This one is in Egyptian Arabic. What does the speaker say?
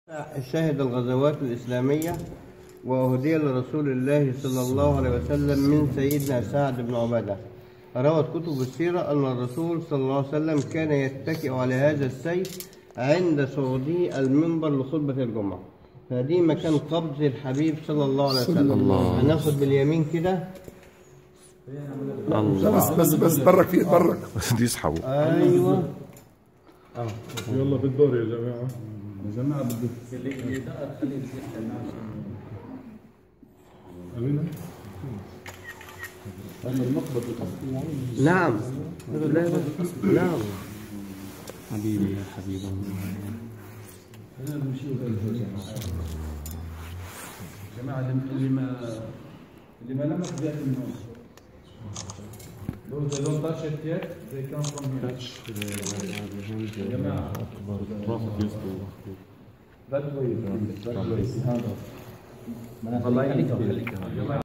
شهد الغزوات الإسلامية وأهدي لرسول الله صلى الله عليه وسلم من سيدنا سعد بن عبادة روت كتب السيرة أن الرسول صلى الله عليه وسلم كان يتكئ على هذا السيف عند صعوده المنبر لخطبة الجمعة فدي مكان قبض الحبيب صلى الله عليه وسلم الله. هناخد باليمين كده الله بس بس بس برك فيه برك دي يسحبوا أيوه يلا بالدور يا جماعه يا جماعه بدي امينه نعم لا لا نعم حبيبي يا حبيب الله جماعه اللي ما اللي ما لمس بيأتي من هون Those that don't touch it yet, they come from here. جماعة. That way, that way. الله يخليك.